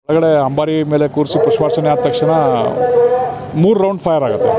ಒಳಗಡೆ ಅಂಬಾರಿ ಮೇಲೆ ಕೂರಿಸಿ ಪುಷ್ಪಾರ್ಚನೆ ಆದ ತಕ್ಷಣ ಮೂರು ರೌಂಡ್ ಫೈರ್ ಆಗುತ್ತೆ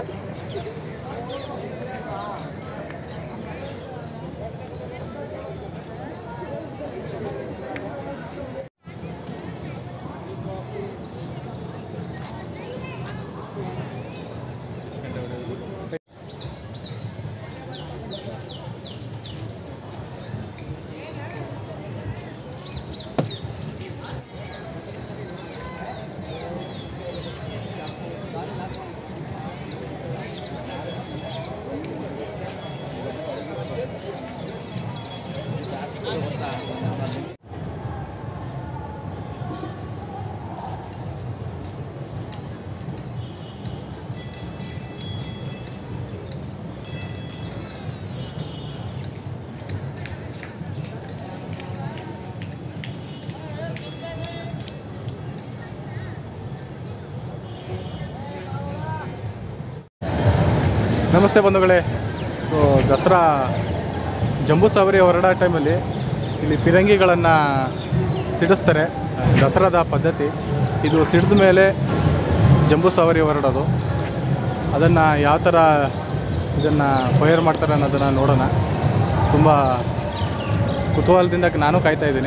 ನಮಸ್ತೆ ಬಂಧುಗಳೇ ಸೊ, ದಸರಾ ಜಂಬೂ ಸವಾರಿ ಹೊರಡೋ ಟೈಮಲ್ಲಿ ಇಲ್ಲಿ ಫಿರಂಗಿಗಳನ್ನು ಸಿಡಿಸ್ತಾರೆ ದಸರಾದ ಪದ್ಧತಿ ಇದು ಸಿಡಿದ ಮೇಲೆ ಜಂಬೂ ಸವಾರಿ ಹೊರಡೋದು ಅದನ್ನು ಯಾವ ಥರ ಇದನ್ನು ಫೈರ್ ಮಾಡ್ತಾರೆ ಅನ್ನೋದನ್ನು ನೋಡೋಣ ತುಂಬ ಕುತೂಹಲದಿಂದ ನಾನು ಕಾಯ್ತಾ ಇದ್ದೀನಿ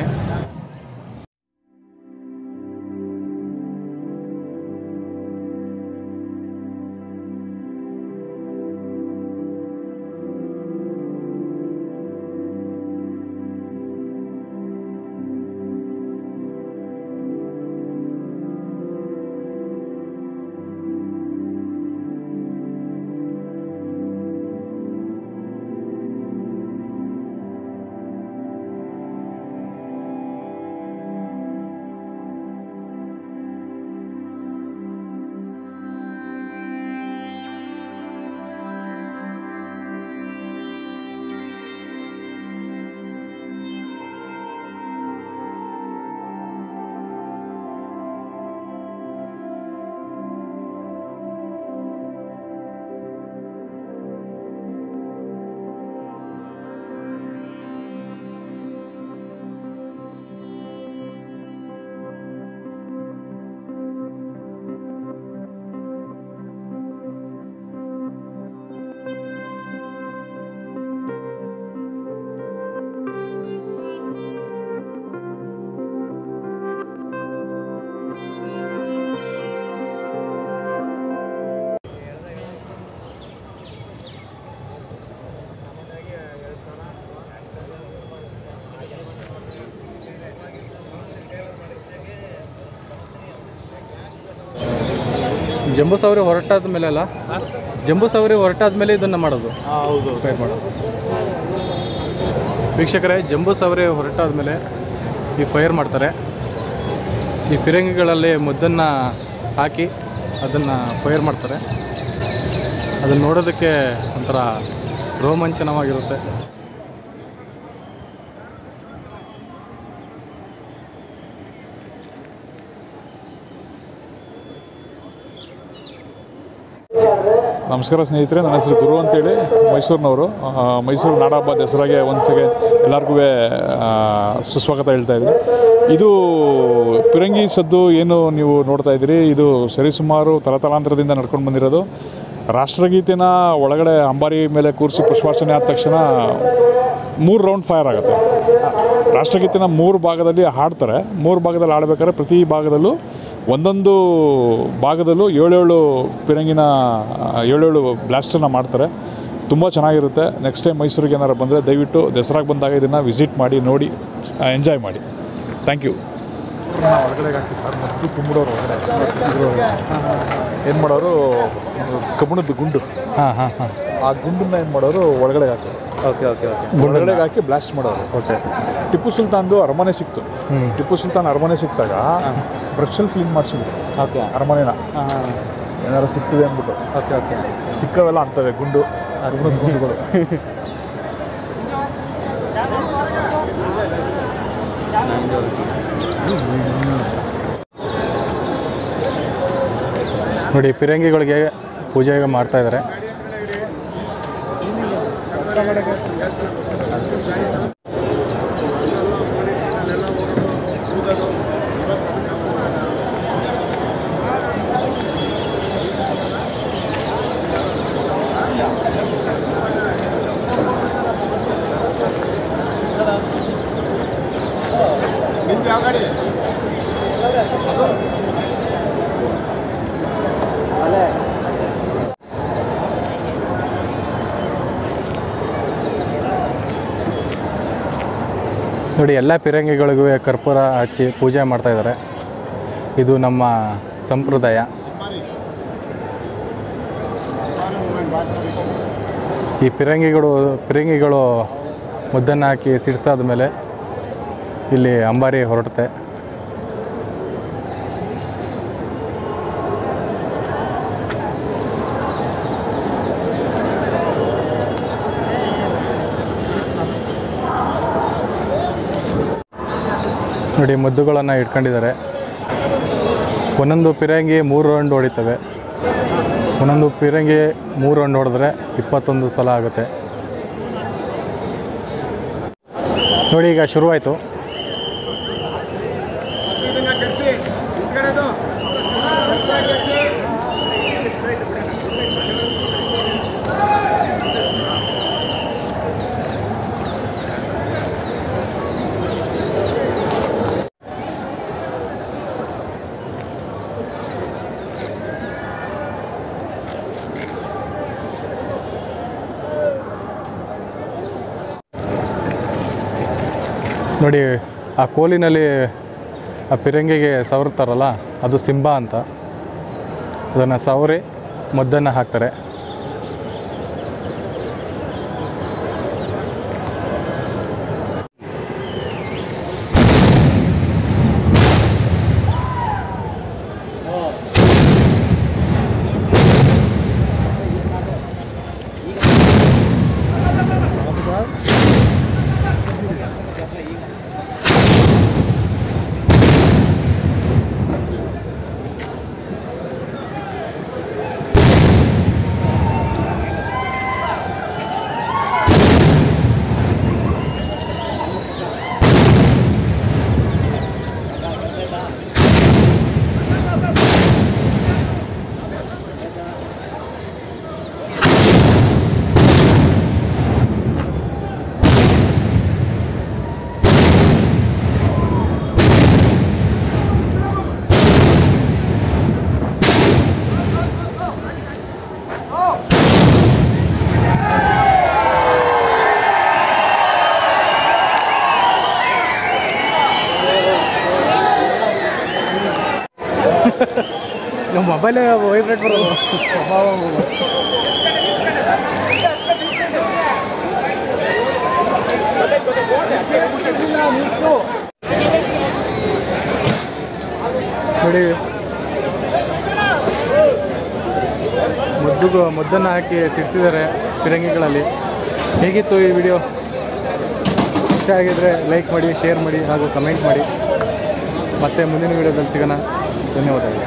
ಜಂಬೂ ಸವಾರಿ ಹೊರಟಾದ ಮೇಲೆ ಅಲ್ಲ ಜಂಬೂ ಸವಾರಿ ಹೊರಟಾದ ಮೇಲೆ ಇದನ್ನು ಮಾಡೋದು ಹೌದು ಫೈರ್ ಮಾಡೋದು ವೀಕ್ಷಕರೇ ಜಂಬೂ ಸವಾರಿ ಹೊರಟಾದ ಮೇಲೆ ಈ ಫೈರ್ ಮಾಡ್ತಾರೆ ಈ ಫಿರಂಗಿಗಳಲ್ಲಿ ಮುದ್ದನ್ನು ಹಾಕಿ ಅದನ್ನು ಫೈರ್ ಮಾಡ್ತಾರೆ ಅದನ್ನು ನೋಡೋದಕ್ಕೆ ಒಂಥರ ರೋಮಾಂಚನವಾಗಿರುತ್ತೆ ನಮಸ್ಕಾರ ಸ್ನೇಹಿತರೆ ನನ್ನ ಹೆಸರು ಗುರು ಅಂತೇಳಿ ಮೈಸೂರಿನವರು ಆ, ಮೈಸೂರು ನಾಡಹಬ್ಬ ದಸರಾಗೆ ಒಂದ್ಸಗೆ ಎಲ್ಲರಿಗೂ ಸುಸ್ವಾಗತ ಹೇಳ್ತಾ ಇದ್ದೀನಿ ಇದು ಪಿರಂಗಿ ಸದ್ದು ಏನು ನೀವು ನೋಡ್ತಾ ಇದ್ದೀರಿ ಇದು ಸರಿಸುಮಾರು ತಲತಲಾಂತರದಿಂದ ನಡ್ಕೊಂಡು ಬಂದಿರೋದು ರಾಷ್ಟ್ರಗೀತೆನ ಒಳಗಡೆ ಅಂಬಾರಿ ಮೇಲೆ ಕೂರಿಸಿ ಪುಷ್ಪಾರ್ಚನೆ ಆದ ತಕ್ಷಣ ಮೂರು ರೌಂಡ್ ಫೈರ್ ಆಗುತ್ತೆ ರಾಷ್ಟ್ರಗೀತೆನ ಮೂರು ಭಾಗದಲ್ಲಿ ಹಾಡ್ತಾರೆ ಮೂರು ಭಾಗದಲ್ಲಿ ಹಾಡ್ಬೇಕಾದ್ರೆ ಪ್ರತಿ ಭಾಗದಲ್ಲೂ ಒಂದೊಂದು ಭಾಗದಲ್ಲೂ ಏಳೇಳು ಪಿರಂಗಿನ ಆ, ಏಳೇಳು ಬ್ಲಾಸ್ಟನ್ನು ಮಾಡ್ತಾರೆ ತುಂಬ ಚೆನ್ನಾಗಿರುತ್ತೆ ನೆಕ್ಸ್ಟ್ ಟೈಮ್ ಮೈಸೂರಿಗೆ ಏನಾರು ಬಂದರೆ ದಯವಿಟ್ಟು ದಸರಾಗೆ ಬಂದಾಗ ಇದನ್ನು ವಿಸಿಟ್ ಮಾಡಿ ನೋಡಿ ಎಂಜಾಯ್ ಮಾಡಿ ಥ್ಯಾಂಕ್ ಯು ಒಳಗಡೆ ಹಾಕಿ ಸರ್ ಮತ್ತು ತುಂಬಿಡೋರು ಒಳಗಡೆ ಏನು ಮಾಡೋರು ಕಬ್ಬಣದ ಗುಂಡು ಹಾಂ ಹಾಂ ಹಾಂ ಆ ಗುಂಡನ್ನ ಏನು ಮಾಡೋರು ಒಳಗಡೆ ಹಾಕೋರು ಓಕೆ ಓಕೆ ಓಕೆ ಒಳಗಡೆ ಹಾಕಿ ಬ್ಲಾಸ್ಟ್ ಮಾಡೋರು ಓಕೆ ಟಿಪ್ಪು ಸುಲ್ತಾನ್ದು ಅರಮನೆ ಸಿಕ್ತು ಹ್ಞೂ ಟಿಪ್ಪು ಸುಲ್ತಾನ್ ಅರಮನೆ ಸಿಕ್ತಾಗ ಬ್ರಷಲ್ಲಿ ಕ್ಲೀನ್ ಮಾಡಿಸಿದ್ರು ಓಕೆ ಅರಮನೆನ ಹಾಂ ಹಾಂ ಏನಾರು ಸಿಕ್ತಿದೆ ಅಂದ್ಬಿಟ್ಟು ಓಕೆ ಓಕೆ ಸಿಕ್ಕವೆಲ್ಲ ಅಂತವೆ ಗುಂಡು ಗುಂಡದ ಗುಂಡುಗಳು ನೋಡಿ ಫಿರಂಗಿಗಳಿಗೆ ಪೂಜೆ ಈಗ ಮಾಡ್ತಾ ಇದ್ದಾರೆ ನೋಡಿ ಎಲ್ಲ ಫಿರಂಗಿಗಳಿಗೂ ಕರ್ಪೂರ ಹಚ್ಚಿ ಪೂಜೆ ಮಾಡ್ತಾ ಇದ್ದಾರೆ ಇದು ನಮ್ಮ ಸಂಪ್ರದಾಯ ಈ ಫಿರಂಗಿಗಳು ಫಿರಂಗಿಗಳು ಮುದ್ದನ್ನು ಹಾಕಿ ಸಿಡಿಸಾದ ಮೇಲೆ ಇಲ್ಲಿ ಅಂಬಾರಿ ಹೊರಡುತ್ತೆ ನೋಡಿ ಮದ್ದುಗಳನ್ನು ಇಟ್ಕೊಂಡಿದ್ದಾರೆ ಒಂದೊಂದು ಫಿರಂಗಿ ಮೂರು ರೌಂಡ್ ಹೊಡಿತವೆ ಒಂದೊಂದು ಫಿರಂಗಿ ಮೂರು ರೌಂಡ್ ಹೊಡೆದ್ರೆ ಇಪ್ಪತ್ತೊಂದು ಸಲ ಆಗುತ್ತೆ ನೋಡಿ ಈಗ ಶುರುವಾಯಿತು ನೋಡಿ ಆ ಕೋಲಿನಲ್ಲಿ ಆ ಫಿರಂಗಿಗೆ ಸವರ್ತಾರಲ್ಲ ಅದು ಸಿಂಬ ಅಂತ ಅದನ್ನು ಸವರಿ ಮದ್ದನ್ನು ಹಾಕ್ತಾರೆ ನಮ್ಮ ಮೊಬೈಲ್ ವೈಬ್ರೇಟ್ ಬರೋದು ನೋಡಿ ಮುದ್ದುಗೂ ಮುದ್ದನ್ನು ಹಾಕಿ ಸಿಡಿಸಿದ್ದಾರೆ ಫಿರಂಗಿಗಳಲ್ಲಿ ಹೇಗಿತ್ತು ಈ ವಿಡಿಯೋ ಇಷ್ಟ ಆಗಿದ್ರೆ ಲೈಕ್ ಮಾಡಿ ಶೇರ್ ಮಾಡಿ ಹಾಗೂ ಕಮೆಂಟ್ ಮಾಡಿ ಮತ್ತೆ ಮುಂದಿನ ವಿಡಿಯೋದಲ್ಲಿ ಸಿಗೋಣ ಧನ್ಯವಾದಗಳು